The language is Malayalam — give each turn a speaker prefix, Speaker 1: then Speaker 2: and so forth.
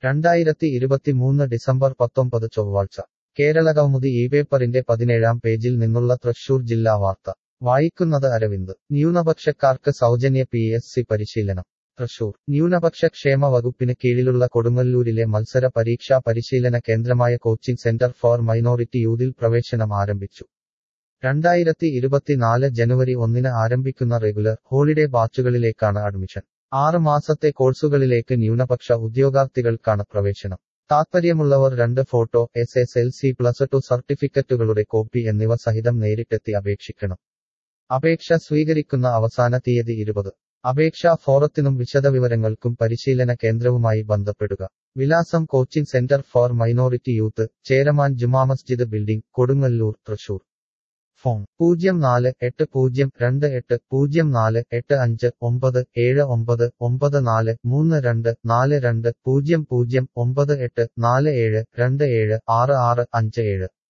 Speaker 1: രണ്ടായിരത്തി ഇരുപത്തിമൂന്ന് ഡിസംബർ പത്തൊമ്പത് ചൊവ്വാഴ്ച കേരള കൗമുദി ഈ പേപ്പറിന്റെ പതിനേഴാം പേജിൽ നിന്നുള്ള തൃശൂർ ജില്ലാ വാർത്ത വായിക്കുന്നത് അരവിന്ദ് ന്യൂനപക്ഷക്കാർക്ക് സൗജന്യ പി എസ് സി പരിശീലനം തൃശൂർ ന്യൂനപക്ഷ ക്ഷേമ വകുപ്പിന് കീഴിലുള്ള കൊടുങ്ങല്ലൂരിലെ മത്സര പരീക്ഷാ പരിശീലന കേന്ദ്രമായ കോച്ചിംഗ് സെന്റർ ഫോർ മൈനോറിറ്റി യൂതിൽ പ്രവേശനം ആരംഭിച്ചു രണ്ടായിരത്തി ഇരുപത്തിനാല് ജനുവരി ഒന്നിന് ആരംഭിക്കുന്ന റെഗുലർ ഹോളിഡേ ബാച്ചുകളിലേക്കാണ് അഡ്മിഷൻ ആറ് മാസത്തെ കോഴ്സുകളിലേക്ക് ന്യൂനപക്ഷ ഉദ്യോഗാർത്ഥികൾക്കാണ് പ്രവേശനം താത്പര്യമുള്ളവർ രണ്ട് photo S S L C plus two സർട്ടിഫിക്കറ്റുകളുടെ കോപ്പി എന്നിവ സഹിതം നേരിട്ടെത്തി അപേക്ഷിക്കണം അപേക്ഷ സ്വീകരിക്കുന്ന അവസാന തീയതി ഇരുപത് അപേക്ഷാ ഫോറത്തിനും വിശദവിവരങ്ങൾക്കും പരിശീലന കേന്ദ്രവുമായി ബന്ധപ്പെടുക വിലാസം coaching centre for minority youth Cheraman Juma Masjid building Kodungallur Thrissur phone പൂജ്യം നാല് എട്ട് പൂജ്യം രണ്ട് എട്ട് പൂജ്യം നാല് എട്ട് അഞ്ച് ഒമ്പത് ഏഴ് ഒമ്പത് ഒമ്പത് നാല് മൂന്ന് രണ്ട് നാല് രണ്ട് പൂജ്യം പൂജ്യം ഒമ്പത് എട്ട് നാല് ഏഴ് രണ്ട് ഏഴ് ആറ് ആറ് അഞ്ച് ഏഴ്